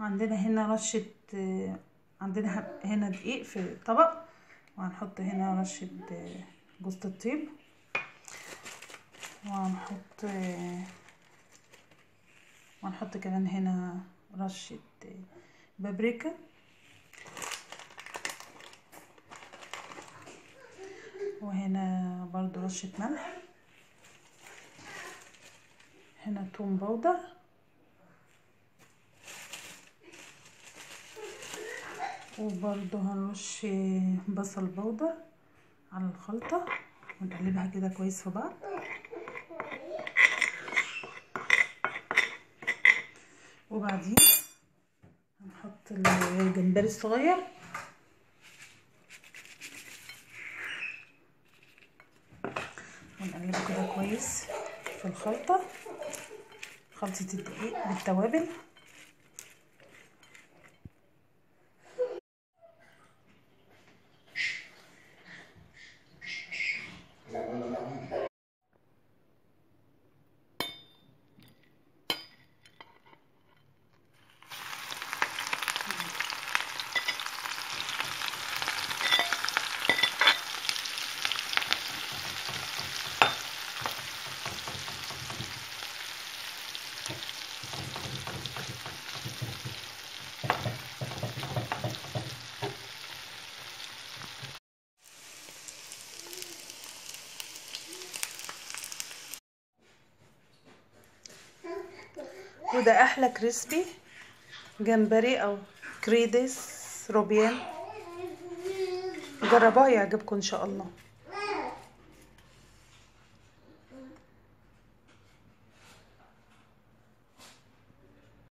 وعندنا هنا رشة آه، عندنا ه- هنا دقيق في طبق وهنحط هنا رشة آه، جوز الطيب وهنحط آه، وهنحط كمان هنا رشة آه، بابريكا وهنا برضو رشة ملح هنا توم بودر وبرضو هنرش بصل بودر على الخلطة ونقلبها كده كويس في بعض وبعدين هنحط الجمبري الصغير ونقلبه كده كويس في الخلطة خلطة الدقيق بالتوابل وده احلى كريسبي جمبري او كريدس روبيان جربوها يعجبكم ان شاء الله